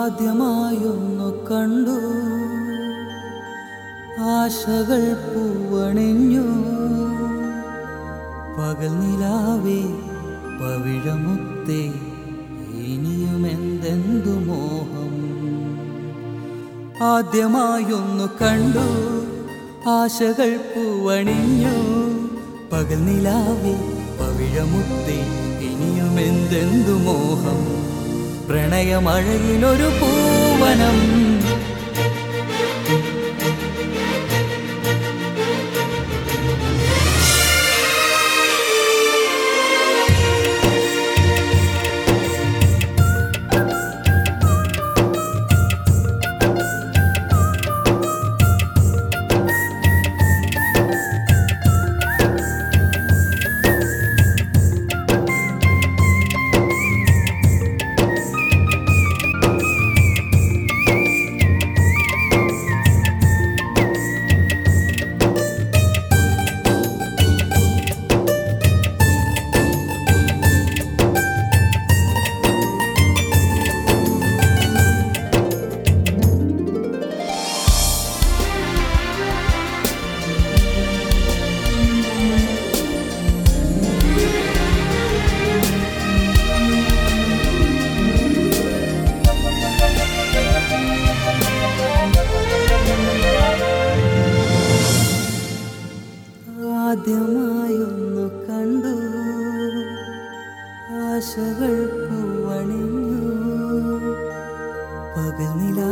ആദ്യമായൊന്നു കണ്ടു ആശകൾ പൂവണിഞ്ഞു പകൽ നിലാവേ പവിഴമുത്തേ ഇനിയും എന്തെന്തു മോഹം ആദ്യമായൊന്നു കണ്ടു ആശകൾ പൂവണിഞ്ഞു പകൽ നിലാവേ പവിഴമുത്തേ ഇനിയും എന്തെന്തു മോഹം പ്രണയമഴയിലൊരു പൂവനം ആദ്യമായൊന്നു കണ്ടു ആശകൾ പൂവണിഞ്ഞു പകൽ നില